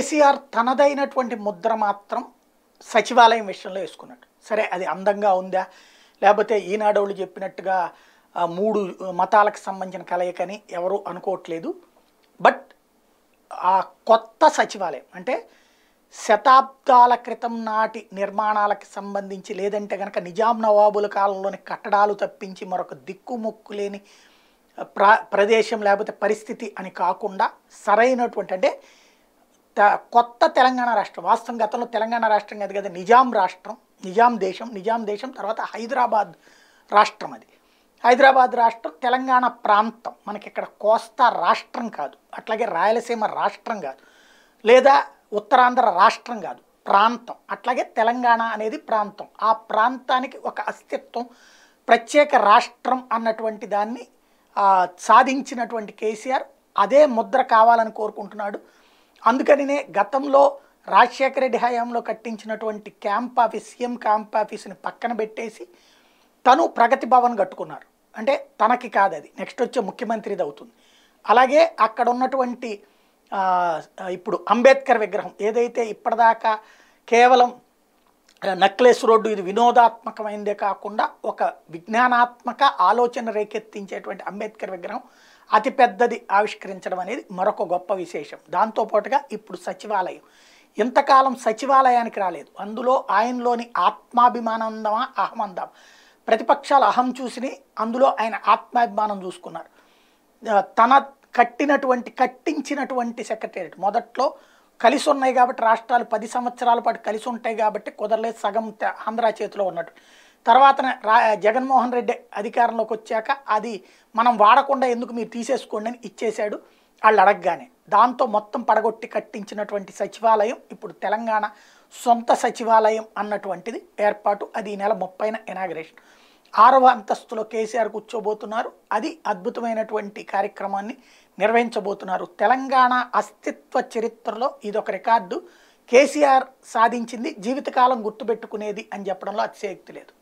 కేసీఆర్ తనదైనటువంటి ముద్ర మాత్రం సచివాలయం విషయంలో వేసుకున్నాడు సరే అది అందంగా ఉందా లేకపోతే ఈనాడోళ్ళు చెప్పినట్టుగా ఆ, మూడు మతాలకు సంబంధించిన కలయికని ఎవరు అనుకోవట్లేదు బట్ ఆ కొత్త సచివాలయం అంటే శతాబ్దాల క్రితం నాటి నిర్మాణాలకు సంబంధించి లేదంటే కనుక నిజాం నవాబుల కాలంలోని కట్టడాలు తప్పించి మరొక దిక్కుముక్కు లేని ప్ర ప్రదేశం లేకపోతే పరిస్థితి అని కాకుండా సరైనటువంటి అంటే త- కొత్త తెలంగాణ రాష్ట్రం వాస్తవం గతంలో తెలంగాణ రాష్ట్రం కాదు కదా నిజాం రాష్ట్రం నిజాం దేశం నిజాం దేశం తర్వాత హైదరాబాద్ రాష్ట్రం అది హైదరాబాద్ రాష్ట్రం తెలంగాణ ప్రాంతం మనకి ఇక్కడ కోస్తా రాష్ట్రం కాదు అట్లాగే రాయలసీమ రాష్ట్రం కాదు లేదా ఉత్తరాంధ్ర రాష్ట్రం కాదు ప్రాంతం అట్లాగే తెలంగాణ అనేది ప్రాంతం ఆ ప్రాంతానికి ఒక అస్తిత్వం ప్రత్యేక రాష్ట్రం అన్నటువంటి దాన్ని ఆ, సాధించినటువంటి కేసీఆర్ అదే ముద్ర కావాలని కోరుకుంటున్నాడు అందుకనినే గతంలో రాజశేఖర రెడ్డి హయాంలో కట్టించినటువంటి క్యాంప్ ఆఫీస్ సీఎం క్యాంప్ ఆఫీస్ని పక్కన పెట్టేసి తను ప్రగతి భవన్ కట్టుకున్నారు అంటే తనకి కాదు అది నెక్స్ట్ వచ్చే ముఖ్యమంత్రిది అవుతుంది అలాగే అక్కడ ఉన్నటువంటి ఆ, ఇప్పుడు అంబేద్కర్ విగ్రహం ఏదైతే ఇప్పటిదాకా కేవలం నక్లెస్ రోడ్డు ఇది వినోదాత్మకమైందే కాకుండా ఒక విజ్ఞానాత్మక ఆలోచన రేకెత్తించేటువంటి అంబేద్కర్ విగ్రహం అతి పెద్దది ఆవిష్కరించడం అనేది మరొక గొప్ప విశేషం దాంతోపాటుగా ఇప్పుడు సచివాలయం ఇంతకాలం సచివాలయానికి రాలేదు అందులో ఆయనలోని ఆత్మాభిమానందమా అహమందమా ప్రతిపక్షాలు అహం చూసిని అందులో ఆయన ఆత్మాభిమానం చూసుకున్నారు ఆ, తన కట్టినటువంటి కట్టించినటువంటి సెక్రటేరియట్ మొదట్లో కలిసి ఉన్నాయి కాబట్టి రాష్ట్రాలు పది సంవత్సరాల పాటు కలిసి ఉంటాయి కాబట్టి కుదరలేదు సగం తె- ఆంధ్ర చేతిలో ఉన్నట్టు తర్వాత రా జగన్మోహన్ రెడ్డి అధికారంలోకి వచ్చాక అది మనం వాడకుండా ఎందుకు మీరు తీసేసుకోండి అని ఇచ్చేశాడు వాళ్ళు అడగగానే దాంతో మొత్తం పడగొట్టి కట్టించినటువంటి సచివాలయం ఇప్పుడు తెలంగాణ సొంత సచివాలయం అన్నటువంటిది ఏర్పాటు అది ఈ నెల ముప్పైన ఇనాగరేషన్ ఆరవ అంతస్తులో కేసీఆర్ కూర్చోబోతున్నారు అది అద్భుతమైనటువంటి కార్యక్రమాన్ని నిర్వహించబోతున్నారు తెలంగాణ అస్తిత్వ చరిత్రలో ఇదొక రికార్డు కేసీఆర్ సాధించింది జీవితకాలం గుర్తుపెట్టుకునేది అని చెప్పడంలో అతిశయోక్తి లేదు